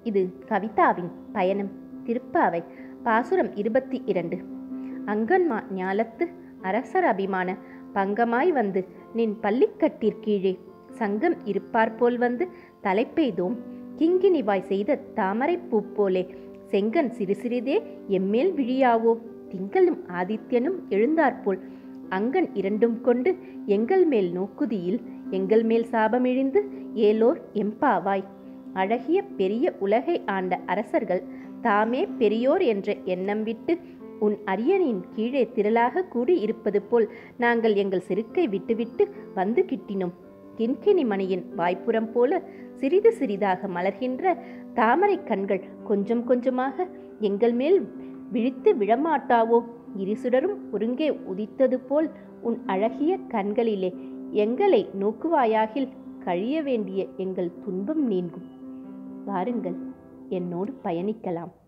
இது கவிதாவின் பயணம் திருப்பாவை பாசுரம் இருபத்தி இரண்டு அங்கன்மா ஞாலத்து அரசர் அபிமான பங்கமாய் வந்து நின் பள்ளிக்கட்டிற்கீழே சங்கம் இருப்பார்போல் வந்து தலைப்பெய்தோம் கிங்கினிவாய் செய்த தாமரை பூ போலே செங்கன் சிறு சிறிதே எம்மேல் விழியாவோ திங்களும் ஆதித்யனும் எழுந்தாற்போல் அங்கன் இரண்டும் கொண்டு எங்கள் மேல் நோக்குதியில் எங்கள் மேல் சாபமிழிந்து ஏலோர் எம்பாவாய் அழகிய பெரிய உலகை ஆண்ட அரசர்கள் தாமே பெரியோர் என்ற எண்ணம் விட்டு உன் அரியணின் கீழே திரளாக கூடியிருப்பது போல் நாங்கள் எங்கள் செருக்கை விட்டுவிட்டு வந்து கிட்டினோம் கிண்கிணி மணியின் வாய்ப்புறம் போல சிறிது சிறிதாக மலர்கின்ற தாமரை கண்கள் கொஞ்சம் கொஞ்சமாக எங்கள் மேல் விழித்து விழமாட்டாவோ இருசுடரும் ஒருங்கே உதித்தது போல் உன் அழகிய கண்களிலே எங்களை நோக்குவாயாகில் கழிய வேண்டிய எங்கள் துன்பம் நீங்கும் வாருங்கள் என்னோடு பயணிக்கலாம்